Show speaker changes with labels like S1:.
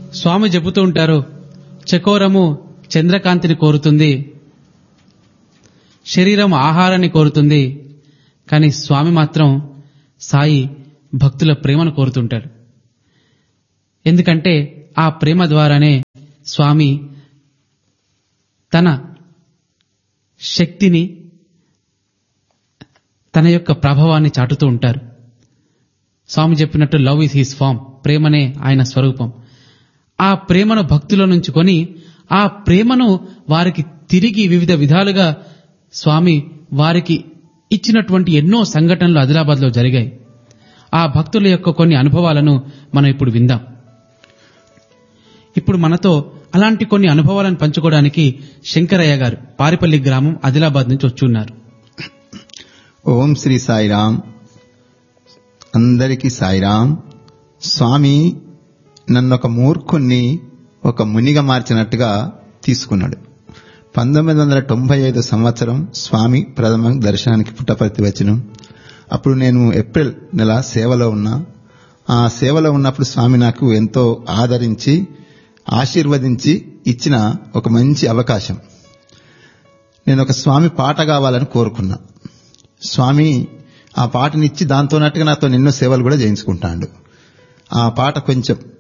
S1: స్వామి చెబుతూ ఉంటారు చకోరము చంద్రకాంతిని కోరుతుంది శరీరం ఆహారాన్ని కోరుతుంది కానీ స్వామి మాత్రం సాయి భక్తుల ప్రేమను కోరుతుంటాడు ఎందుకంటే ఆ ప్రేమ ద్వారానే స్వామి తన శక్తిని తన యొక్క ప్రభావాన్ని చాటుతూ ఉంటారు స్వామి చెప్పినట్టు లవ్ ఇస్ హిస్ ఫామ్ ప్రేమనే ఆయన స్వరూపం ఆ ప్రేమను భక్తుల నుంచి కొని ఆ ప్రేమను వారికి తిరిగి వివిధ విధాలుగా స్వామి వారికి ఇచ్చినటువంటి ఎన్నో సంఘటనలు ఆదిలాబాద్ లో జరిగాయి ఆ భక్తుల యొక్క కొన్ని అనుభవాలను మనం ఇప్పుడు విందాం ఇప్పుడు మనతో అలాంటి కొన్ని అనుభవాలను పంచుకోవడానికి శంకరయ్య గారు పారిపల్లి గ్రామం ఆదిలాబాద్ నుంచి వచ్చి ఉన్నారు
S2: ఓం శ్రీ సాయిరామ్ అందరికీ సాయిరామ్ స్వామి నన్ను ఒక మూర్ఖుణ్ణి ఒక మునిగా మార్చినట్టుగా తీసుకున్నాడు పంతొమ్మిది వందల తొంభై ఐదు సంవత్సరం స్వామి ప్రథమ దర్శనానికి పుట్టపర్తి వచ్చిన అప్పుడు నేను ఏప్రిల్ నెల సేవలో ఉన్నా ఆ సేవలో ఉన్నప్పుడు స్వామి నాకు ఎంతో ఆదరించి ఆశీర్వదించి ఇచ్చిన ఒక మంచి అవకాశం నేను ఒక స్వామి పాట కావాలని కోరుకున్నా స్వామి ఆ పాటనిచ్చి దాంతోనట్టుగా నాతో ఎన్నో సేవలు కూడా చేయించుకుంటాడు ఆ పాట కొంచెం